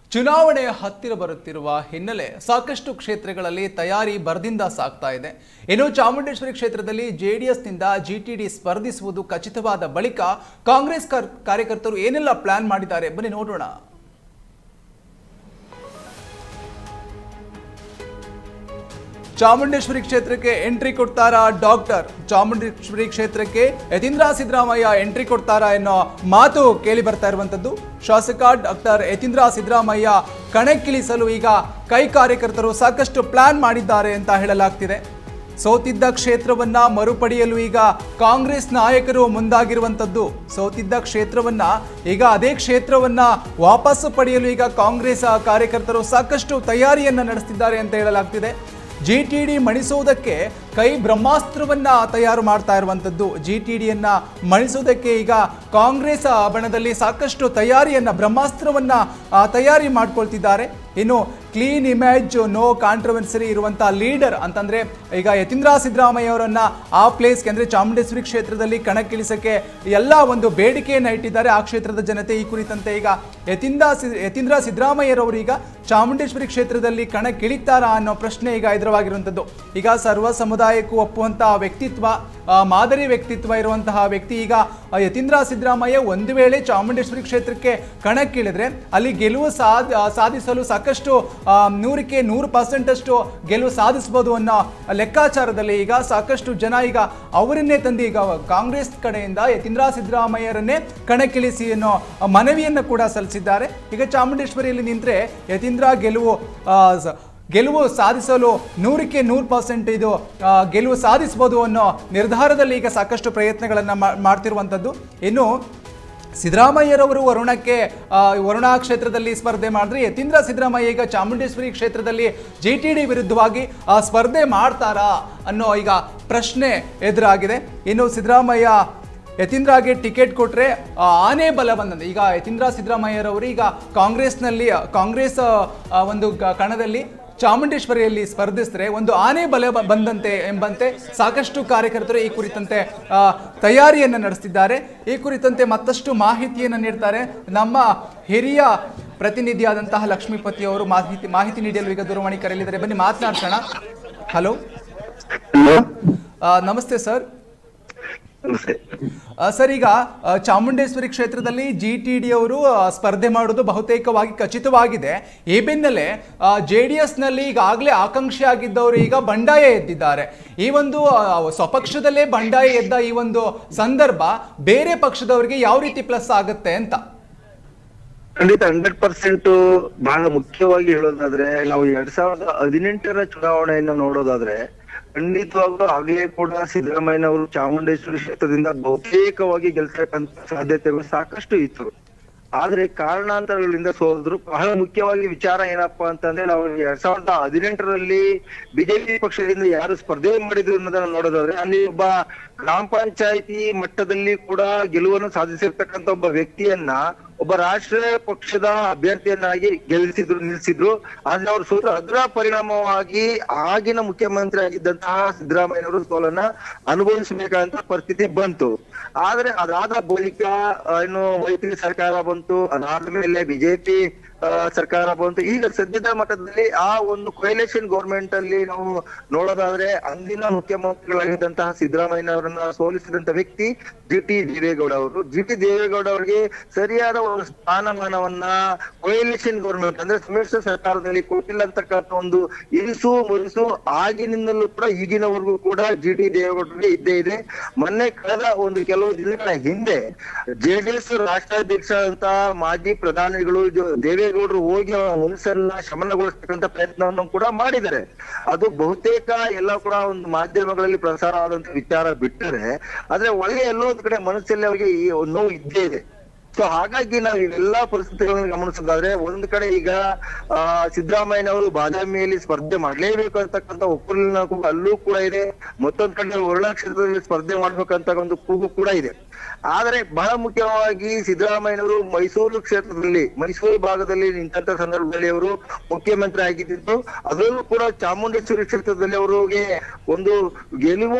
ಚುನಾವಣೆ ಹತ್ತಿರ ಬರುತ್ತಿರುವ ಹಿನ್ನೆಲೆ ಸಾಕಷ್ಟು ಕ್ಷೇತ್ರಗಳಲ್ಲಿ ತಯಾರಿ ಭರದಿಂದ ಸಾಗ್ತಾ ಇದೆ ಇನ್ನು ಚಾಮುಂಡೇಶ್ವರಿ ಕ್ಷೇತ್ರದಲ್ಲಿ ಜೆಡಿಎಸ್ನಿಂದ ಜಿಟಿಡಿ ಸ್ಪರ್ಧಿಸುವುದು ಖಚಿತವಾದ ಬಳಿಕ ಕಾಂಗ್ರೆಸ್ ಕರ್- ಕಾರ್ಯಕರ್ತರು ಏನೆಲ್ಲ ಪ್ಲಾನ್ ಮಾಡಿದ್ದಾರೆ ಬನ್ನಿ ನೋಡೋಣ ಚಾಮುಂಡೇಶ್ವರಿ ಕ್ಷೇತ್ರಕ್ಕೆ ಎಂಟ್ರಿ ಕೊಡ್ತಾರಾ ಡಾಕ್ಟರ್ ಚಾಮುಂಡೇಶ್ವರಿ ಕ್ಷೇತ್ರಕ್ಕೆ ಯತೀಂದ್ರ ಸಿದ್ದರಾಮಯ್ಯ ಎಂಟ್ರಿ ಕೊಡ್ತಾರಾ ಎನ್ನೋ ಮಾತು ಕೇಳಿ ಬರ್ತಾ ಇರುವಂತದ್ದು ಶಾಸಕ ಡಾಕ್ಟರ್ ಯತೀಂದ್ರ ಸಿದ್ದರಾಮಯ್ಯ ಕಣಕ್ಕಿಳಿಸಲು ಈಗ ಕೈ ಕಾರ್ಯಕರ್ತರು ಸಾಕಷ್ಟು ಪ್ಲಾನ್ ಮಾಡಿದ್ದಾರೆ ಅಂತ ಹೇಳಲಾಗ್ತಿದೆ ಸೋತಿದ್ದ ಕ್ಷೇತ್ರವನ್ನ ಮರುಪಡೆಯಲು ಈಗ ಕಾಂಗ್ರೆಸ್ ನಾಯಕರು ಮುಂದಾಗಿರುವಂತದ್ದು ಸೋತಿದ್ದ ಕ್ಷೇತ್ರವನ್ನ ಈಗ ಅದೇ ಕ್ಷೇತ್ರವನ್ನ ವಾಪಸ್ ಪಡೆಯಲು ಈಗ ಕಾಂಗ್ರೆಸ್ ಕಾರ್ಯಕರ್ತರು ಸಾಕಷ್ಟು ತಯಾರಿಯನ್ನ ನಡೆಸ್ತಿದ್ದಾರೆ ಅಂತ ಹೇಳಲಾಗ್ತಿದೆ ಜಿ ಟಿ ಡಿ ಮಣಿಸೋದಕ್ಕೆ ಕೈ ಬ್ರಹ್ಮಾಸ್ತ್ರವನ್ನ ತಯಾರು ಮಾಡ್ತಾ ಇರುವಂಥದ್ದು ಜಿ ಟಿ ಡಿಯನ್ನ ಮಣಿಸೋದಕ್ಕೆ ಈಗ ಕಾಂಗ್ರೆಸ್ ಬಣದಲ್ಲಿ ಸಾಕಷ್ಟು ತಯಾರಿಯನ್ನ ಬ್ರಹ್ಮಾಸ್ತ್ರವನ್ನ ಆ, ತಯಾರಿ ಮಾಡ್ಕೊಳ್ತಿದ್ದಾರೆ ಇನ್ನು ಕ್ಲೀನ್ ಇಮೇಜ್ ನೋ ಕಾಂಟ್ರವರ್ಸರಿ ಇರುವಂತಹ ಲೀಡರ್ ಅಂತಂದ್ರೆ ಈಗ ಯತೀಂದ್ರ ಸಿದ್ದರಾಮಯ್ಯ ಅವರನ್ನ ಆ ಪ್ಲೇಸ್ಗೆ ಅಂದ್ರೆ ಚಾಮುಂಡೇಶ್ವರಿ ಕ್ಷೇತ್ರದಲ್ಲಿ ಕಣಕ್ಕಿಳಿಸಕ್ಕೆ ಎಲ್ಲ ಒಂದು ಬೇಡಿಕೆಯನ್ನ ಇಟ್ಟಿದ್ದಾರೆ ಆ ಕ್ಷೇತ್ರದ ಜನತೆ ಈ ಕುರಿತಂತೆ ಈಗ ಯತೀಂದ್ರ ಸಿ- ಯತೀಂದ್ರ ಸಿದ್ದರಾಮಯ್ಯರವರು ಈಗ ಚಾಮುಂಡೇಶ್ವರಿ ಕ್ಷೇತ್ರದಲ್ಲಿ ಕಣಕ್ಕಿಳಿತಾರಾ ಅನ್ನೋ ಪ್ರಶ್ನೆ ಈಗ ಎದುರವಾಗಿರುವಂಥದ್ದು ಈಗ ಸರ್ವ ಸಮುದಾಯಕ್ಕೂ ಒಪ್ಪುವಂತಹ ವ್ಯಕ್ತಿತ್ವ ಆ, ಮಾದರಿ ವ್ಯಕ್ತಿತ್ವ ಇರುವಂತಹ ವ್ಯಕ್ತಿ ಈಗ ಆ, ಯತೀಂದ್ರ ಸಿದ್ದರಾಮಯ್ಯ ಒಂದು ವೇಳೆ ಚಾಮುಂಡೇಶ್ವರಿ ಕ್ಷೇತ್ರಕ್ಕೆ ಕಣಕ್ಕಿಳಿದ್ರೆ ಅಲ್ಲಿ ಗೆಲುವು ಸಾಧ ಆ, ಸಾಧಿಸಲು ಸಾಕಷ್ಟು ಆ, ನೂರಕ್ಕೆ ನೂರು ಪರ್ಸೆಂಟ್ ಅಷ್ಟು ಗೆಲುವು ಸಾಧಿಸಬಹುದು ಅನ್ನೋ ಲೆಕ್ಕಾಚಾರದಲ್ಲಿ ಈಗ ಸಾಕಷ್ಟು ಜನ ಈಗ ಅವರನ್ನೇ ತಂದು ಈಗ ಕಾಂಗ್ರೆಸ್ ಕಡೆಯಿಂದ ಯತೀಂದ್ರ ಸಿದ್ದರಾಮಯ್ಯರನ್ನೇ ಕಣಕ್ಕಿಳಿಸಿ ಅನ್ನೋ ಮನವಿಯನ್ನು ಕೂಡ ಸಲ್ಲಿಸಿದ್ದಾರೆ ಈಗ ಚಾಮುಂಡೇಶ್ವರಿಯಲ್ಲಿ ನಿಂತರೆ ಯತೀಂದ್ರ ಗೆಲುವು ಆ, ಸ- ಗೆಲುವು ಸಾಧಿಸಲು ನೂರಕ್ಕೆ ನೂರು ಪರ್ಸೆಂಟ್ ಇದು ಆ, ಗೆಲುವು ಸಾಧಿಸಬಹುದು ಅನ್ನೋ ನಿರ್ಧಾರದಲ್ಲಿ ಈಗ ಸಾಕಷ್ಟು ಪ್ರಯತ್ನಗಳನ್ನು ಮಾಡ್ತಿರುವಂಥದ್ದು ಇನ್ನು ಸಿದ್ದರಾಮಯ್ಯರವರು ವರುಣಕ್ಕೆ ಆ, ವರುಣ ಕ್ಷೇತ್ರದಲ್ಲಿ ಸ್ಪರ್ಧೆ ಮಾಡಿದ್ರೆ ಯತೀಂದ್ರ ಸಿದ್ದರಾಮಯ್ಯ ಈಗ ಚಾಮುಂಡೇಶ್ವರಿ ಕ್ಷೇತ್ರದಲ್ಲಿ ಜಿ ಟಿ ಡಿ ವಿರುದ್ಧವಾಗಿ ಆ, ಸ್ಪರ್ಧೆ ಮಾಡ್ತಾರಾ ಅನ್ನೋ ಈಗ ಪ್ರಶ್ನೆ ಎದುರಾಗಿದೆ ಇನ್ನು ಸಿದ್ದರಾಮಯ್ಯ ಯತೀಂದ್ರಗೆ ಟಿಕೆಟ್ ಕೊಟ್ರೆ ಆ, ಆನೆ ಬಲ ಬಂದಂತೆ ಈಗ ಯತೀಂದ್ರ ಸಿದ್ದರಾಮಯ್ಯರವರು ಈಗ ಕಾಂಗ್ರೆಸ್ನಲ್ಲಿ ಕಾಂಗ್ರೆಸ್ ಆ, ಒಂದು ಗ- ಕಣದಲ್ಲಿ ಚಾಮುಂಡೇಶ್ವರಿಯಲ್ಲಿ ಸ್ಪರ್ಧಿಸಿದ್ರೆ ಒಂದು ಆನೆ ಬಲ ಬ- ಬಂದಂತೆ ಎಂಬಂತೆ ಸಾಕಷ್ಟು ಕಾರ್ಯಕರ್ತರು ಈ ಕುರಿತಂತೆ ಆ, ತಯಾರಿಯನ್ನು ನಡೆಸ್ತಿದ್ದಾರೆ ಈ ಕುರಿತಂತೆ ಮತ್ತಷ್ಟು ಮಾಹಿತಿಯನ್ನು ನೀಡ್ತಾರೆ ನಮ್ಮ ಹಿರಿಯ ಪ್ರತಿನಿಧಿಯಾದಂತಹ ಲಕ್ಷ್ಮೀಪತಿ ಅವರು ಮಾಹಿತಿ ಮಾಹಿತಿ ನೀಡಲು ಈಗ ದೂರವಾಣಿ ಕರೆಯಲಿದ್ದಾರೆ ಬನ್ನಿ ಮಾತನಾಡ್ಸೋಣ ಹಲೋ ನಮಸ್ತೆ ಸರ್ ನಮಸ್ತೆ ಆ, ಸರ್ ಈಗ ಆ, ಚಾಮುಂಡೇಶ್ವರಿ ಕ್ಷೇತ್ರದಲ್ಲಿ ಜಿ ಟಿ ಡಿ ಅವರು ಆ, ಸ್ಪರ್ಧೆ ಮಾಡೋದು ಬಹುತೇಕವಾಗಿ ಖಚಿತವಾಗಿದೆ ಈ ಬೆನ್ನಲ್ಲೇ ಜೆ ಡಿ ಎಸ್ನಲ್ಲಿ ಈಗಾಗಲೇ ಆಕಾಂಕ್ಷಿ ಆಗಿದ್ದವರು ಈಗ ಬಂಡಾಯ ಎದ್ದಿದ್ದಾರೆ ಈ ಒಂದು ಆ, ಸ್ವಪಕ್ಷದಲ್ಲೇ ಬಂಡಾಯ ಎದ್ದ ಈ ಒಂದು ಸಂದರ್ಭ ಬೇರೆ ಪಕ್ಷದವರಿಗೆ ಯಾವ ರೀತಿ ಪ್ಲಸ್ ಆಗುತ್ತೆ ಅಂತ ಖಂಡಿತ ಹಂಡ್ರೆಡ್ ಪರ್ಸೆಂಟ್ ಬಹಳ ಮುಖ್ಯವಾಗಿ ಹೇಳೋದಾದ್ರೆ ನಾವು ಎರಡ್ ಸಾವಿರದ ಹದಿನೆಂಟರ ಚುನಾವಣೆಯನ್ನ ನೋಡೋದಾದ್ರೆ ಖಂಡಿತವಾಗ್ಲೂ ಆಗ್ಲೇ ಕೂಡ ಸಿದ್ದರಾಮಯ್ಯನವರು ಚಾಮುಂಡೇಶ್ವರಿ ಕ್ಷೇತ್ರದಿಂದ ಬಹುತೇಕವಾಗಿ ಗೆಲ್ತಕ್ಕಂತ ಸಾಧ್ಯತೆಗಳು ಸಾಕಷ್ಟು ಇತ್ತು ಆದ್ರೆ ಕಾರಣಾಂತರಗಳಿಂದ ಸೋದ್ರು ಬಹಳ ಮುಖ್ಯವಾಗಿ ವಿಚಾರ ಏನಪ್ಪಾ ಅಂತಂದ್ರೆ ನಾವು ಎರಡ್ ಸಾವಿರದ ಹದಿನೆಂಟರಲ್ಲಿ ಬಿಜೆಪಿ ಪಕ್ಷದಿಂದ ಯಾರು ಸ್ಪರ್ಧೆ ಮಾಡಿದ್ರು ಅನ್ನೋದನ್ನ ನೋಡೋದಾದ್ರೆ ಅಲ್ಲಿ ಒಬ್ಬ ಗ್ರಾಮ ಪಂಚಾಯತಿ ಮಟ್ಟದಲ್ಲಿ ಕೂಡ ಗೆಲುವನ್ನು ಸಾಧಿಸಿರ್ತಕ್ಕಂಥ ಒಬ್ಬ ವ್ಯಕ್ತಿಯನ್ನ ಒಬ್ಬ ರಾಷ್ಟ್ರೀಯ ಪಕ್ಷದ ಅಭ್ಯರ್ಥಿಯನ್ನಾಗಿ ಗೆಲ್ಲಿಸಿದ್ರು ನಿಲ್ಲಿಸಿದ್ರು ಆದ್ರೆ ಅವರು ಸೋತ್ರ ಅದರ ಪರಿಣಾಮವಾಗಿ ಆಗಿನ ಮುಖ್ಯಮಂತ್ರಿ ಆಗಿದ್ದಂತಹ ಸಿದ್ದರಾಮಯ್ಯನವರು ಸೋಲನ್ನ ಅನುಭವಿಸಬೇಕಾದಂತ ಪರಿಸ್ಥಿತಿ ಬಂತು ಆದ್ರೆ ಅದಾದ ಬಳಿಕ ಆ, ಏನು ಮೈತ್ರಿ ಸರ್ಕಾರ ಬಂತು ಅದಾದ್ಮೇಲೆ ಬಿಜೆಪಿ ಸರ್ಕಾರ ಬಂತು ಈಗ ಸದ್ಯದ ಮಟ್ಟದಲ್ಲಿ ಆ ಒಂದು ಕೊಯಲೇಷನ್ ಗೌರ್ಮೆಂಟ್ ಅಲ್ಲಿ ನಾವು ನೋಡೋದಾದ್ರೆ ಅಂದಿನ ಮುಖ್ಯಮಂತ್ರಿಗಳಾಗಿದ್ದಂತಹ ಸಿದ್ದರಾಮಯ್ಯನವರನ್ನ ಸೋಲಿಸಿದಂತ ವ್ಯಕ್ತಿ ಜಿ ಟಿ ದೇವೇಗೌಡ ಅವರು ಜಿ ಟಿ ದೇವೇಗೌಡ ಅವರಿಗೆ ಸರಿಯಾದ ಒಂದು ಸ್ಥಾನಮಾನವನ್ನ ಕೊಯಲೇಷನ್ ಗೌರ್ಮೆಂಟ್ ಅಂದ್ರೆ ಸಮ್ಮಿಶ್ರ ಸರ್ಕಾರದಲ್ಲಿ ಕೊಟ್ಟಿಲ್ಲ ಅಂತಕ್ಕಂಥ ಒಂದು ಇರಿಸು ಮುರಿಸು ಆಗಿನಿಂದಲೂ ಕೂಡ ಈಗಿನವರೆಗೂ ಕೂಡ ಜಿ ಟಿ ದೇವೇಗೌಡರಿಗೆ ಇದ್ದೇ ಇದೆ ಮೊನ್ನೆ ಕಳೆದ ಒಂದು ಕೆಲವು ದಿನಗಳ ಹಿಂದೆ ಜೆಡಿಎಸ್ ರಾಷ್ಟ್ರಾಧ್ಯಕ್ಷ ಅಂತ ಮಾಜಿ ಪ್ರಧಾನಿಗಳು ಜೊ- ದೇವೇಗೌಡರು ಹೋಗಿ ಅವರ ಮನಸ್ಸನ್ನ ಶಮನಗೊಳಿಸ್ತಕ್ಕಂಥ ಪ್ರಯತ್ನವನ್ನು ಕೂಡ ಮಾಡಿದ್ದಾರೆ ಅದು ಬಹುತೇಕ ಎಲ್ಲ ಕೂಡ ಒಂದು ಮಾಧ್ಯಮಗಳಲ್ಲಿ ಪ್ರಸಾರ ಆದಂತ ವಿಚಾರ ಬಿಟ್ಟರೆ ಆದ್ರೆ ಒಳಗೆ ಎಲ್ಲೋ ಒಂದ್ ಕಡೆ ಮನಸ್ಸಲ್ಲಿ ಅವರಿಗೆ ಈ ಒಂದು ನೋವು ಇದ್ದೇ ಇದೆ ಸೊ ಹಾಗಾಗಿ ನಾವು ಇವೆಲ್ಲಾ ಪರಿಸ್ಥಿತಿಗಳನ್ನು ಗಮನಿಸೋದಾದ್ರೆ ಒಂದ್ ಕಡೆ ಈಗ ಆ ಸಿದ್ದರಾಮಯ್ಯನವರು ಬಾದಾಮಿಯಲ್ಲಿ ಸ್ಪರ್ಧೆ ಮಾಡ್ಲೇಬೇಕು ಅಂತಕ್ಕಂಥ ಒಕ್ಕಲಿನ ಕೂಗು ಅಲ್ಲೂ ಕೂಡ ಇದೆ ಮತ್ತೊಂದ್ ಕಡೆ ವರುಣಾ ಕ್ಷೇತ್ರದಲ್ಲಿ ಸ್ಪರ್ಧೆ ಮಾಡ್ಬೇಕಂತ ಒಂದು ಕೂಗು ಕೂಡ ಇದೆ ಆದ್ರೆ ಬಹಳ ಮುಖ್ಯವಾಗಿ ಸಿದ್ದರಾಮಯ್ಯನವರು ಮೈಸೂರು ಕ್ಷೇತ್ರದಲ್ಲಿ ಮೈಸೂರು ಭಾಗದಲ್ಲಿ ನಿಂತ ಸಂದರ್ಭದಲ್ಲಿ ಅವರು ಮುಖ್ಯಮಂತ್ರಿ ಆಗಿದ್ದು ಅದರಲ್ಲೂ ಕೂಡ ಚಾಮುಂಡೇಶ್ವರಿ ಕ್ಷೇತ್ರದಲ್ಲಿ ಅವರಿಗೆ ಒಂದು ಗೆಲುವು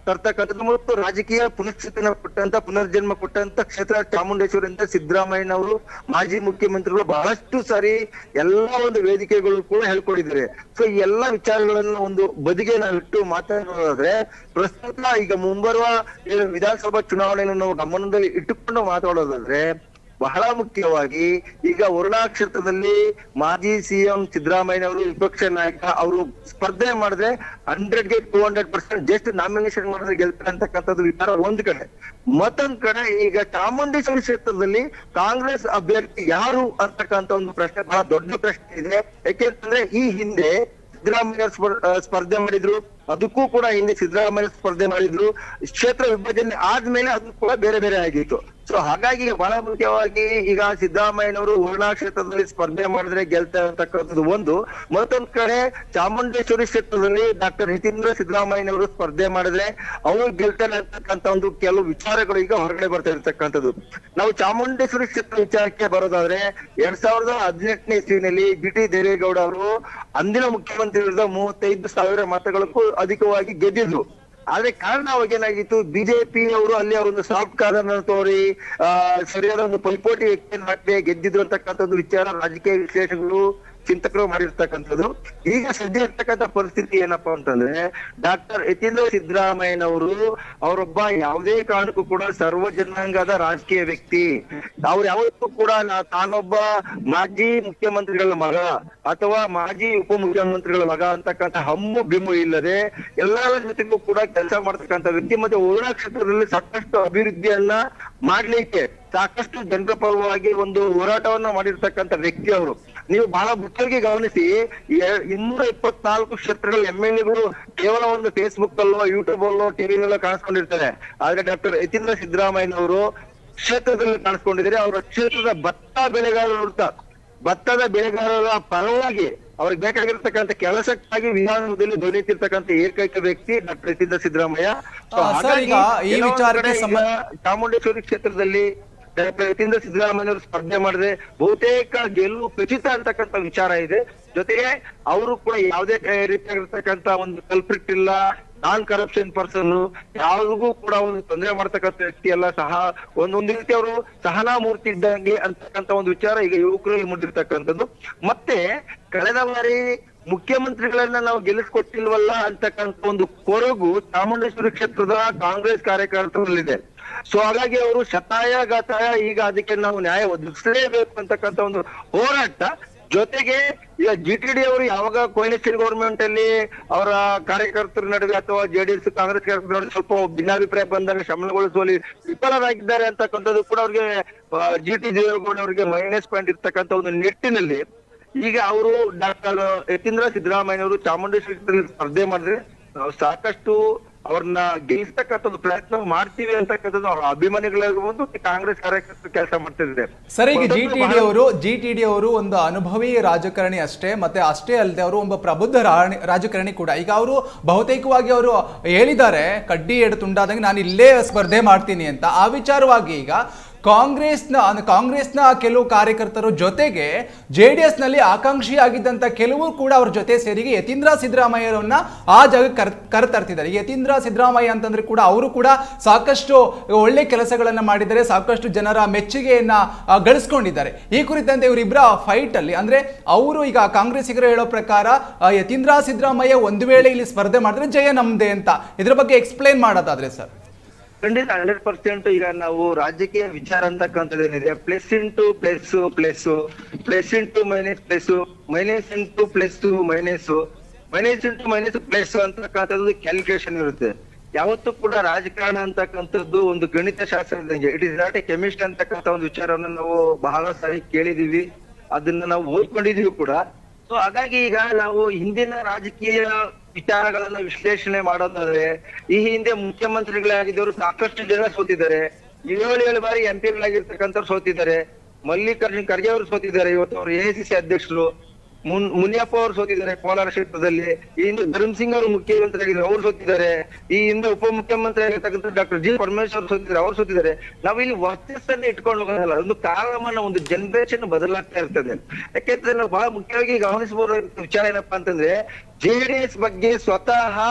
ತರ್ತಕ್ಕಂಥದ್ದು ಮತ್ತು ರಾಜಕೀಯ ಪುನಶ್ಚೇತನ ಕೊಟ್ಟಂತ ಪುನರ್ಜನ್ಮ ಕೊಟ್ಟಂತ ಕ್ಷೇತ್ರ ಚಾಮುಂಡೇಶ್ವರಿ ಅಂತ ಸಿದ್ದರಾಮಯ್ಯನವರು ಮಾಜಿ ಮುಖ್ಯಮಂತ್ರಿಗಳು ಬಹಳಷ್ಟು ಸಾರಿ ಎಲ್ಲಾ ಒಂದು ವೇದಿಕೆಗಳು ಕೂಡ ಹೇಳ್ಕೊಂಡಿದ್ದಾರೆ ಸೊ ಈ ಎಲ್ಲಾ ವಿಚಾರಗಳನ್ನು ಒಂದು ಬದಿಗೆ ನಾವಿಟ್ಟು ಮಾತಾಡೋದಾದ್ರೆ ಪ್ರಸ್ತುತ ಈಗ ಮುಂಬರುವ ಏನು ವಿಧಾನಸಭಾ ಚುನಾವಣೆಯನ್ನು ನಾವು ಗಮನದಲ್ಲಿ ಇಟ್ಟುಕೊಂಡು ಮಾತಾಡೋದಾದ್ರೆ ಬಹಳ ಮುಖ್ಯವಾಗಿ ಈಗ ವರುಣಾ ಕ್ಷೇತ್ರದಲ್ಲಿ ಮಾಜಿ ಸಿಎಂ ಸಿದ್ದರಾಮಯ್ಯನವರು ವಿಪಕ್ಷ ನಾಯಕ ಅವರು ಸ್ಪರ್ಧೆ ಮಾಡಿದ್ರೆ ಹಂಡ್ರೆಡ್ ಗೆ two hundred percent just nomination ಮಾಡಿದ್ರೆ ಗೆಲ್ತಾರೆ ಅಂತಕ್ಕಂಥದ್ದು ವಿಚಾರ ಒಂದ್ ಕಡೆ ಮತ್ತೊಂದ್ ಕಡೆ ಈಗ ಚಾಮುಂಡೇಶ್ವರಿ ಕ್ಷೇತ್ರದಲ್ಲಿ ಕಾಂಗ್ರೆಸ್ ಅಭ್ಯರ್ಥಿ ಯಾರು ಅಂತಕ್ಕಂಥ ಒಂದು ಪ್ರಶ್ನೆ ಬಹಳ ದೊಡ್ಡ ಪ್ರಶ್ನೆ ಇದೆ ಯಾಕೆಂತಂದ್ರೆ ಈ ಹಿಂದೆ ಸಿದ್ದರಾಮಯ್ಯ ಸ್ಪರ್- ಆ, ಸ್ಪರ್ಧೆ ಮಾಡಿದ್ರು ಅದಕ್ಕೂ ಕೂಡ ಹಿಂದೆ ಸಿದ್ದರಾಮಯ್ಯ ಸ್ಪರ್ಧೆ ಮಾಡಿದ್ರು ಕ್ಷೇತ್ರ ವಿಭಜನೆ ಆದ್ಮೇಲೆ ಅದು ಕೂಡ ಬೇರೆ ಬೇರೆ ಆಗಿತ್ತು ಸೊ ಹಾಗಾಗಿ ಬಹಳ ಮುಖ್ಯವಾಗಿ ಈಗ ಸಿದ್ದರಾಮಯ್ಯನವರು ವರುಣಾ ಕ್ಷೇತ್ರದಲ್ಲಿ ಸ್ಪರ್ಧೆ ಮಾಡಿದ್ರೆ ಗೆಲ್ತಾರೆ ಅಂತಕ್ಕಂಥದ್ದು ಒಂದು ಮತ್ತೊಂದ್ ಕಡೆ ಚಾಮುಂಡೇಶ್ವರಿ ಕ್ಷೇತ್ರದಲ್ಲಿ ಡಾಕ್ಟರ್ ನಿತೀಂದ್ರ ಸಿದ್ದರಾಮಯ್ಯನವರು ಸ್ಪರ್ಧೆ ಮಾಡಿದ್ರೆ ಅವರು ಗೆಲ್ತಾರೆ ಅಂತಕ್ಕಂಥ ಒಂದು ಕೆಲವು ವಿಚಾರಗಳು ಈಗ ಹೊರಗಡೆ ಬರ್ತಾ ಇರ್ತಕ್ಕಂಥದ್ದು ನಾವು ಚಾಮುಂಡೇಶ್ವರಿ ಕ್ಷೇತ್ರ ವಿಚಾರಕ್ಕೆ ಬರೋದಾದ್ರೆ ಎರಡ್ ಸಾವಿರದ ಹದಿನೆಂಟನೇ ಇಸ್ವಿನಲ್ಲಿ ಬಿ ಟಿ ದೇವೇಗೌಡ ಅವರು ಅಂದಿನ ಮುಖ್ಯಮಂತ್ರಿ ವಿರುದ್ಧ ಮೂವತ್ತೈದು ಸಾವಿರ ಮತಗಳಿಗೂ ಅಧಿಕವಾಗಿ ಗೆದ್ದಿದ್ರು ಆದ್ರೆ ಕಾರಣ ಅವಾಗ ಏನಾಗಿತ್ತು ಬಿಜೆಪಿ ಅವರು ಅಲ್ಲಿ ಒಂದು ಸಾಫ್ಟ್ ಕಾರ್ನರ್ ತೋರಿ ಆ ಸರಿಯಾದ ಒಂದು ಪೈಪೋಟಿ ವ್ಯಕ್ತಿಯನ್ನು ಹಾಕದೆ ಗೆದ್ದಿದ್ರು ಅಂತಕ್ಕಂಥದ್ದು ವಿಚಾರ ರಾಜಕೀಯ ವಿಶ್ಲೇಷಕರು ಚಿಂತಕರು ಮಾಡಿರ್ತಕ್ಕಂಥದ್ದು ಈಗ ಸದ್ಯ ಇರ್ತಕ್ಕಂಥ ಪರಿಸ್ಥಿತಿ ಏನಪ್ಪಾ ಅಂತಂದ್ರೆ ಡಾಕ್ಟರ್ ಯತೀಂದ್ರ ಸಿದ್ದರಾಮಯ್ಯನವರು ಅವರೊಬ್ಬ ಯಾವುದೇ ಕಾರಣಕ್ಕೂ ಕೂಡ ಸರ್ವ ಜನಾಂಗದ ರಾಜಕೀಯ ವ್ಯಕ್ತಿ ಅವ್ರು ಯಾವತ್ತೂ ಕೂಡ ನಾ- ತಾನೊಬ್ಬ ಮಾಜಿ ಮುಖ್ಯಮಂತ್ರಿಗಳ ಮಗ ಅಥವಾ ಮಾಜಿ ಉಪಮುಖ್ಯಮಂತ್ರಿಗಳ ಮಗ ಅಂತಕ್ಕಂಥ ಹಮ್ಮು ಬಿಮ್ಮು ಇಲ್ಲದೆ ಎಲ್ಲರ ಜೊತೆಗೂ ಕೂಡ ಕೆಲಸ ಮಾಡ್ತಕ್ಕಂಥ ವ್ಯಕ್ತಿ ಮತ್ತೆ ವರುಣಾ ಕ್ಷೇತ್ರದಲ್ಲಿ ಸಾಕಷ್ಟು ಅಭಿವೃದ್ಧಿಯನ್ನ ಮಾಡ್ಲಿಕ್ಕೆ ಸಾಕಷ್ಟು ಜನರ ಪರವಾಗಿ ಒಂದು ಹೋರಾಟವನ್ನ ಮಾಡಿರ್ತಕ್ಕಂಥ ವ್ಯಕ್ತಿ ಅವರು ನೀವು ಬಹಳ ಮುಖ್ಯವಾಗಿ ಗಮನಿಸಿ ಎ- ಇನ್ನೂರ ಇಪ್ಪತ್ನಾಲ್ಕು ಕ್ಷೇತ್ರಗಳ ಎಂ ಎಲ್ ಎಗಳು ಕೇವಲ ಒಂದು ಫೇಸ್ಬುಕ್ ಅಲ್ಲೋ ಯೂಟ್ಯೂಬ್ ಅಲ್ಲೋ ಟಿವಿನಲ್ಲೋ ಕಾಣಿಸ್ಕೊಂಡಿರ್ತಾರೆ ಆದ್ರೆ ಡಾಕ್ಟರ್ ಯತೀಂದ್ರ ಸಿದ್ದರಾಮಯ್ಯನವರು ಕ್ಷೇತ್ರದಲ್ಲಿ ಕಾಣಿಸ್ಕೊಂಡಿದ್ದಾರೆ ಅವರ ಕ್ಷೇತ್ರದ ಭತ್ತ ಬೆಳೆಗಾರರು ಅಂತ ಭತ್ತದ ಬೆಳೆಗಾರರ ಪರವಾಗಿ ಅವ್ರಿಗೆ ಬೇಕಾಗಿರ್ತಕ್ಕಂಥ ಕೆಲಸಕ್ಕಾಗಿ ವಿಧಾನದಲ್ಲಿ ಧ್ವನಿತಿರ್ತಕ್ಕಂಥ ಏಕೈಕ ವ್ಯಕ್ತಿ ಡಾಕ್ಟರ್ ಯತೀಂದ್ರ ಸಿದ್ದರಾಮಯ್ಯ So ಆ, ಸರ್, ಹಾಗಾಗಿ ಈಗ ಈ ಕೆಲವೊಂದ್ ವಿಚಾರಕ್ಕೆ ಕಡೆ ಸಂಬಂಧ- ಈಗ ಚಾಮುಂಡೇಶ್ವರಿ ಕ್ಷೇತ್ರದಲ್ಲಿ ಡಾಕ್ಟರ್ ಯತೀಂದ್ರ ಸಿದ್ದರಾಮಯ್ಯವರು ಸ್ಪರ್ಧೆ ಮಾಡಿದ್ರೆ ಬಹುತೇಕ ಗೆಲುವು ಖಚಿತ ಅಂತಕ್ಕಂಥ ವಿಚಾರ ಇದೆ ಜೊತೆಗೆ ಅವರು ಕೂಡ ಯಾವುದೇ ರೀತಿಯಾಗಿರ್ತಕ್ಕಂಥ ಒಂದು ಕಲ್ಪ್ರಿಟ್ ಇಲ್ಲ ನಾನ್ ಕರಪ್ಷನ್ ಪರ್ಸನ್ ಯಾವ್ರಿಗೂ ಕೂಡ ಒಂದು ತೊಂದರೆ ಮಾಡ್ತಕ್ಕಂಥ ವ್ಯಕ್ತಿ ಅಲ್ಲ ಸಹ ಒಂದೊಂದು ರೀತಿ ಅವರು ಸಹನಾಮೂರ್ತಿ ಇದ್ದಂಗೆ ಅಂತಕ್ಕಂಥ ಒಂದು ವಿಚಾರ ಈಗ ಯುವಕರಲ್ಲಿ ಮೂಡಿರ್ತಕ್ಕಂಥದ್ದು ಮತ್ತೆ ಕಳೆದ ಬಾರಿ ಮುಖ್ಯಮಂತ್ರಿಗಳನ್ನ ನಾವು ಗೆಲ್ಲಿಸ್ಕೊಟ್ಟಿಲ್ವಲ್ಲ ಅಂತಕ್ಕಂಥ ಒಂದು ಕೊರಗು ಚಾಮುಂಡೇಶ್ವರಿ ಕ್ಷೇತ್ರದ ಕಾಂಗ್ರೆಸ್ ಕಾರ್ಯಕರ್ತರಲ್ಲಿದೆ ಸೊ ಹಾಗಾಗಿ ಅವರು ಶತಾಯ ಗಾತಾಯ ಈಗ ಅದಕ್ಕೆ ನಾವು ನ್ಯಾಯ ಒದಗಿಸಲೇಬೇಕು ಅಂತಕ್ಕಂಥ ಒಂದು ಹೋರಾಟ ಜೊತೆಗೆ ಈಗ ಜಿ ಟಿ ಡಿ ಅವರು ಯಾವಾಗ ಕೊಯ್ಲೇಶ್ವರಿ ಗೌರ್ಮೆಂಟ್ ಅಲ್ಲಿ ಅವರ ಕಾರ್ಯಕರ್ತರ ನಡುವೆ ಅಥವಾ ಜೆಡಿಎಸ್ ಕಾಂಗ್ರೆಸ್ ಕಾರ್ಯಕರ್ತರ ನಡುವೆ ಸ್ವಲ್ಪ ಭಿನ್ನಾಭಿಪ್ರಾಯ ಬಂದಾಗ ಶಮನಗೊಳಿಸುವಲ್ಲಿ ವಿಫಲರಾಗಿದ್ದಾರೆ ಅಂತಕ್ಕಂಥದ್ದು ಕೂಡ ಅವ್ರಿಗೆ ಜಿ ಟಿ ದೇವೇಗೌಡ ಅವರಿಗೆ ಮೈನಸ್ ಪಾಯಿಂಟ್ ಇರ್ತಕ್ಕಂಥ ಒಂದು ನಿಟ್ಟಿನಲ್ಲಿ ಈಗ ಅವರು ಡಾಕ್ಟರ್ ಯತೀಂದ್ರ ಸಿದ್ದರಾಮಯ್ಯನವರು ಚಾಮುಂಡೇಶ್ವರಿ ಕ್ಷೇತ್ರದಲ್ಲಿ ಸ್ಪರ್ಧೆ ಮಾಡಿದ್ರೆ ನಾವು ಸಾಕಷ್ಟು ಅವ್ರನ್ನ ಗೆಲ್ಲಿಸ್ತಕ್ಕಂಥ ಒಂದು ಪ್ರಯತ್ನ ಮಾಡ್ತೀವಿ ಅಂತಕ್ಕಂಥದ್ದು ಅವ್ರ ಅಭಿಮಾನಿಗಳಾಗಿರ್ಬೋದು ಕಾಂಗ್ರೆಸ್ ಕಾರ್ಯಕರ್ತರು ಕೆಲಸ ಮಾಡ್ತಿದ್ದಾರೆ ಸರ್ ಈಗ ಜಿ ಮತ್ತೊಂದು ಟಿ ಡಿ ಬಹಳ- ಅವರು ಜಿ ಟಿ ಡಿ ಅವರು ಒಂದು ಅನುಭವಿ ರಾಜಕಾರಣಿ ಅಷ್ಟೇ ಮತ್ತೆ ಅಷ್ಟೇ ಅಲ್ಲದೆ ಅವರು ಒಬ್ಬ ಪ್ರಬುದ್ಧ ರಾಣಿ- ರಾಜಕಾರಣಿ ಕೂಡ ಈಗ ಅವರು ಬಹುತೇಕವಾಗಿ ಅವರು ಹೇಳಿದ್ದಾರೆ ಕಡ್ಡಿ ಎಡು ತುಂಡಾದಂಗೆ ನಾನು ಇಲ್ಲೇ ಸ್ಪರ್ಧೆ ಮಾಡ್ತೀನಿ ಅಂತ ಆ ವಿಚಾರವಾಗಿ ಈಗ ಕಾಂಗ್ರೆಸ್ನ ಅಂದ್ರೆ ಕಾಂಗ್ರೆಸ್ನ ಕೆಲವು ಕಾರ್ಯಕರ್ತರು ಜೊತೆಗೆ ಜೆ ಡಿ ಎಸ್ನಲ್ಲಿ ಆಕಾಂಕ್ಷಿಯಾಗಿದ್ದಂಥ ಕೆಲವು ಕೂಡ ಅವ್ರ ಜೊತೆ ಸೇರಿಗೆ ಯತೀಂದ್ರ ಸಿದ್ದರಾಮಯ್ಯರನ್ನ ಆ ಜಾಗಕ್ಕೆ ಕರ್ ಕರೆತರ್ತಿದ್ದಾರೆ ಈ ಯತೀಂದ್ರ ಸಿದ್ದರಾಮಯ್ಯ ಅಂತಂದ್ರೆ ಕೂಡ ಅವರು ಕೂಡ ಸಾಕಷ್ಟು ಒಳ್ಳೆ ಕೆಲಸಗಳನ್ನ ಮಾಡಿದ್ದಾರೆ ಸಾಕಷ್ಟು ಜನರ ಮೆಚ್ಚುಗೆಯನ್ನ ಆ, ಗಳಿಸ್ಕೊಂಡಿದ್ದಾರೆ ಈ ಕುರಿತಂತೆ ಇವರಿಬ್ಬರ ಫೈಟ್ ಅಲ್ಲಿ ಅಂದ್ರೆ ಅವರು ಈಗ ಕಾಂಗ್ರೆಸ್ಸಿಗರು ಹೇಳೋ ಪ್ರಕಾರ ಆ, ಯತೀಂದ್ರ ಸಿದ್ದರಾಮಯ್ಯ ಒಂದು ವೇಳೆ ಇಲ್ಲಿ ಸ್ಪರ್ಧೆ ಮಾಡಿದ್ರೆ ಜಯ ನಮ್ದೇ ಅಂತ ಇದ್ರ ಬಗ್ಗೆ ಎಕ್ಸ್ಪ್ಲೈನ್ ಮಾಡೋದಾದ್ರೆ ಸರ್ ಖಂಡಿತ ಹಂಡ್ರೆಡ್ ಪರ್ಸೆಂಟ್ ಈಗ ನಾವು ರಾಜಕೀಯ ವಿಚಾರ ಅಂತಕ್ಕಂಥದ್ದು ಏನಿದೆ plus into plus plus plus into minus plus minus into plus minus minus into minus plus ಅಂತಕ್ಕಂಥದ್ದು ಕ್ಯಾಲ್ಕುಲೇಷನ್ ಇರುತ್ತೆ ಯಾವತ್ತೂ ಕೂಡ ರಾಜಕಾರಣ ಅಂತಕ್ಕಂಥದ್ದು ಒಂದು ಗಣಿತ ಶಾಸ್ತ್ರ ಇದ್ದಂಗೆ it is not a chemist ಅಂತಕ್ಕಂಥ ಒಂದು ವಿಚಾರವನ್ನು ನಾವು ಬಹಳ ಸಾರಿ ಕೇಳಿದೀವಿ ಅದನ್ನ ನಾವು ಓದ್ಕೊಂಡಿದೀವಿ ಕೂಡ ಸೊ ಹಾಗಾಗಿ ಈಗ ನಾವು ಹಿಂದಿನ ರಾಜಕೀಯ ವಿಚಾರಗಳನ್ನ ವಿಶ್ಲೇಷಣೆ ಮಾಡೋದಾದ್ರೆ ಈ ಹಿಂದೆ ಮುಖ್ಯಮಂತ್ರಿಗಳಾಗಿದ್ದವರು ಸಾಕಷ್ಟು ಜನ ಸೋತಿದ್ದಾರೆ ಏಳು ಏಳು ಬಾರಿ ಎಂ ಪಿಗಳಾಗಿರ್ತಕ್ಕಂಥವ್ರು ಸೋತಿದ್ದಾರೆ ಮಲ್ಲಿಕಾರ್ಜುನ್ ಖರ್ಗೆ ಅವರು ಸೋತಿದ್ದಾರೆ ಇವತ್ತು ಅವರು ಎಐಸಿಸಿ ಅಧ್ಯಕ್ಷರು ಮುನ್ ಮುನಿಯಪ್ಪ ಅವರು ಸೋತಿದ್ದಾರೆ ಕೋಲಾರ ಕ್ಷೇತ್ರದಲ್ಲಿ ಈ ಹಿಂದೆ ಧರ್ಮ್ ಸಿಂಗ್ ಅವರು ಮುಖ್ಯಮಂತ್ರಿ ಆಗಿದ್ದಾರೆ ಅವ್ರು ಸೋತಿದ್ದಾರೆ ಈ ಹಿಂದೆ ಉಪಮುಖ್ಯಮಂತ್ರಿ ಆಗಿರ್ತಕ್ಕಂಥ ಡಾಕ್ಟರ್ ಜಿ ಪರಮೇಶ್ವರ್ ಸೋತಿದ್ದಾರೆ ಅವ್ರು ಸೋತಿದ್ದಾರೆ ನಾವು ಇಲ್ಲಿ ವರ್ಚಸ್ಸನ್ನ ಇಟ್ಕೊಂಡು ಹೋಗೋದಲ್ಲ ಒಂದು ಕಾಲಮಾನ ಒಂದು ಜನರೇಷನ್ ಬದಲಾಗ್ತಾ ಇರ್ತದೆ ಯಾಕೆಂದ್ರೆ ನಾವು ಬಹಳ ಮುಖ್ಯವಾಗಿ ಗಮನಿಸಬಹುದಾದ ವಿಚಾರ ಏನಪ್ಪಾ ಅಂತಂದ್ರೆ ಜೆಡಿಎಸ್ ಬಗ್ಗೆ ಸ್ವತಃ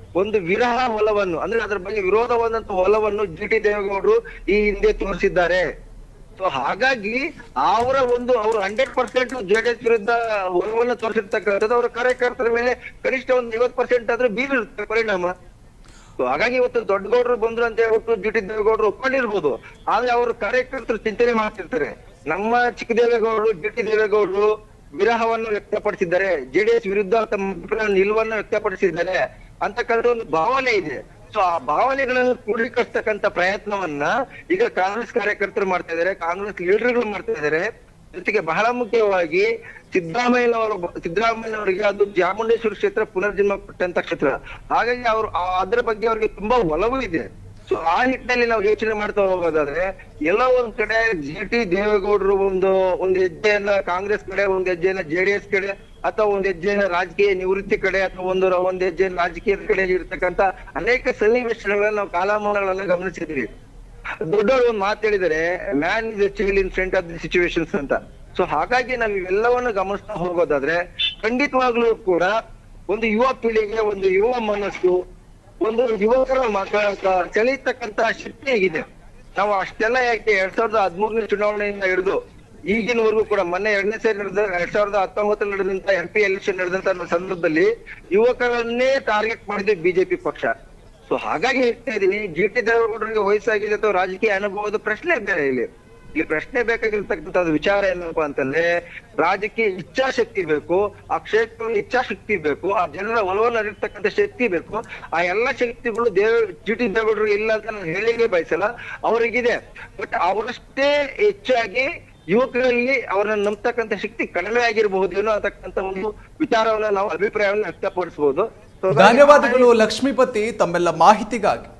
ಒಂದು ವಿರಹ ಒಲವನ್ನು ಅಂದ್ರೆ ಅದ್ರ ಬಗ್ಗೆ ವಿರೋಧವಾದಂತ ಒಲವನ್ನು ಜಿ ಟಿ ದೇವೇಗೌಡರು ಈ ಹಿಂದೆ ತೋರಿಸಿದ್ದಾರೆ ಸೊ ಹಾಗಾಗಿ ಅವರ ಒಂದು ಅವರು ಹಂಡ್ರೆಡ್ ಪರ್ಸೆಂಟ್ ಜೆಡಿಎಸ್ ವಿರುದ್ಧ ಒಲವನ್ನು ತೋರಿಸಿರ್ತಕ್ಕಂಥದ್ದು ಅವರ ಕಾರ್ಯಕರ್ತರ ಮೇಲೆ ಕನಿಷ್ಠ ಒಂದು ಐವತ್ ಪರ್ಸೆಂಟ್ ಆದ್ರೂ ಬೀರಿರುತ್ತೆ ಪರಿಣಾಮ So ಹಾಗಾಗಿ ಇವತ್ತು ದೊಡ್ಡಗೌಡರು ಬಂದ್ರು ಅಂತ ಹೇಳ್ಬಿಟ್ಟು ಜಿ ಟಿ ದೇವೇಗೌಡರು ಒಪ್ಕೊಂಡಿರ್ಬೋದು ಆದ್ರೆ ಅವರು ಕಾರ್ಯಕರ್ತರು ಚಿಂತನೆ ಮಾಡ್ತಿರ್ತಾರೆ ನಮ್ಮ ಚಿಕ್ಕದೇವೇಗೌಡರು ಜಿ ಟಿ ದೇವೇಗೌಡರು ವಿರಹವನ್ನು ವ್ಯಕ್ತಪಡಿಸಿದ್ದಾರೆ ಜೆಡಿಎಸ್ ವಿರುದ್ಧ ತಮ್ಮ ಅಭಿಪ್ರಾಯ ನಿಲುವನ್ನು ವ್ಯಕ್ತಪಡಿಸಿದ್ದಾರೆ ಅಂತಕ್ಕಂಥ ಒಂದು ಭಾವನೆ ಇದೆ ಸೊ ಆ ಭಾವನೆಗಳನ್ನು ಕ್ರೋಢೀಕರಿಸ್ತಕ್ಕಂಥ ಪ್ರಯತ್ನವನ್ನ ಈಗ ಕಾಂಗ್ರೆಸ್ ಕಾರ್ಯಕರ್ತರು ಮಾಡ್ತಾ ಇದ್ದಾರೆ ಕಾಂಗ್ರೆಸ್ ಲೀಡರ್ಗಳು ಮಾಡ್ತಾ ಇದ್ದಾರೆ ಜೊತೆಗೆ ಬಹಳ ಮುಖ್ಯವಾಗಿ ಸಿದ್ದರಾಮಯ್ಯನವರು ಸಿದ್ದರಾಮಯ್ಯನವರಿಗೆ ಅದು ಚಾಮುಂಡೇಶ್ವರಿ ಕ್ಷೇತ್ರ ಪುನರ್ಜನ್ಮ ಕೊಟ್ಟಂತ ಕ್ಷೇತ್ರ ಹಾಗಾಗಿ ಅವರು ಆ- ಅದ್ರ ಬಗ್ಗೆ ಅವರಿಗೆ ತುಂಬಾ ಒಲವು ಇದೆ ಸೊ ಆ ನಿಟ್ಟಿನಲ್ಲಿ ನಾವು ಯೋಚನೆ ಮಾಡ್ತಾ ಹೋಗೋದಾದ್ರೆ ಎಲ್ಲ ಒಂದ್ ಕಡೆ ಜಿ ಟಿ ದೇವೇಗೌಡರು ಒಂದು ಒಂದು ಹೆಜ್ಜೆಯನ್ನ ಕಾಂಗ್ರೆಸ್ ಕಡೆ ಒಂದ್ ಹೆಜ್ಜೆಯನ್ನ ಜೆಡಿಎಸ್ ಕಡೆ ಅಥವಾ ಒಂದ್ ಹೆಜ್ಜೆಯನ್ನ ರಾಜಕೀಯ ನಿವೃತ್ತಿ ಕಡೆ ಅಥವಾ ಒಂದು ಒಂದ್ ಹೆಜ್ಜೆಯನ್ನ ರಾಜಕೀಯದ ಕಡೆ ಇರ್ತಕ್ಕಂತ ಅನೇಕ ಸನ್ನಿವೇಶಗಳನ್ನ ನಾವು ಕಾಲಮಾನಗಳನ್ನ ಗಮನಿಸಿದ್ವಿ ದೊಡ್ಡವರು ಒಂದು ಮಾತು ಹೇಳಿದರೆ man is a chill in front of the situations ಅಂತ ಸೊ ಹಾಗಾಗಿ ನಾವು ಇವೆಲ್ಲವನ್ನು ಗಮನಿಸ್ತಾ ಹೋಗೋದಾದ್ರೆ ಖಂಡಿತವಾಗ್ಲೂ ಕೂಡ ಒಂದು ಯುವ ಪೀಳಿಗೆ ಒಂದು ಯುವ ಮನಸ್ಸು ಒಂದು ಯುವಕರ ಮಕ್ಕಳ ಸೆಳೆಯತಕ್ಕಂತ ಶಕ್ತಿ ಆಗಿದೆ ನಾವು ಅಷ್ಟೆಲ್ಲ ಯಾಕೆ ಎರಡ್ ಸಾವಿರದ ಹದಿಮೂರನೇ ಚುನಾವಣೆಯಿಂದ ಹಿಡಿದು ಈಗಿನವರೆಗೂ ಕೂಡ ಮೊನ್ನೆ ಎರಡನೇ ಸೇರಿ ನಡೆದ ಎರಡ್ ಸಾವಿರದ ಹತ್ತೊಂಬತ್ತರಲ್ಲಿ ನಡೆದಂತ ಎಂ ಪಿ ಎಲೆಕ್ಷನ್ ನಡೆದಂತ ಸಂದರ್ಭದಲ್ಲಿ ಯುವಕರನ್ನೇ ಟಾರ್ಗೆಟ್ ಮಾಡಿದೆ ಬಿಜೆಪಿ ಪಕ್ಷ ಸೊ ಹಾಗಾಗಿ ಹೇಳ್ತಾ ಇದೀನಿ ಜಿ ಟಿ ದೇವೇಗೌಡರಿಗೆ ವಯಸ್ಸಾಗಿದೆ ಅಥವಾ ರಾಜಕೀಯ ಅನುಭವದ ಪ್ರಶ್ನೆ ಬೇರೆ ಇಲ್ಲಿ ಇಲ್ಲಿ ಪ್ರಶ್ನೆ ಬೇಕಾಗಿರ್ತಕ್ಕಂಥ ವಿಚಾರ ಏನಪ್ಪಾ ಅಂತಂದ್ರೆ ರಾಜಕೀಯ ಇಚ್ಛಾಶಕ್ತಿ ಬೇಕು ಆ ಕ್ಷೇತ್ರದಲ್ಲಿ ಇಚ್ಛಾಶಕ್ತಿ ಬೇಕು ಆ ಜನರ ಒಲವನ್ನು ಅರಿರ್ತಕ್ಕಂಥ ಶಕ್ತಿ ಬೇಕು ಆ ಎಲ್ಲಾ ಶಕ್ತಿಗಳು ದೇವ ಜಿ ಟಿ ದೇವೇಗೌಡರು ಇಲ್ಲ ಅಂತ ನಾನು ಹೇಳಿಕೆ ಬಯಸಲ್ಲ ಅವರಿಗಿದೆ ಬಟ್ ಅವರಷ್ಟೇ ಹೆಚ್ಚಾಗಿ ಯುವಕರಲ್ಲಿ ಅವರನ್ನ ನಂಬತಕ್ಕಂಥ ಶಕ್ತಿ ಕಡಿಮೆ ಆಗಿರಬಹುದೇನೋ ಅಂತಕ್ಕಂಥ ಒಂದು ವಿಚಾರವನ್ನ ನಾವು ಅಭಿಪ್ರಾಯವನ್ನು ವ್ಯಕ್ತಪಡಿಸಬಹುದು So ಹಾಗಾಗಿ ಧನ್ಯವಾದಗಳು ಲಕ್ಷ್ಮೀಪತಿ ತಮ್ಮೆಲ್ಲ ಮಾಹಿತಿಗಾಗಿ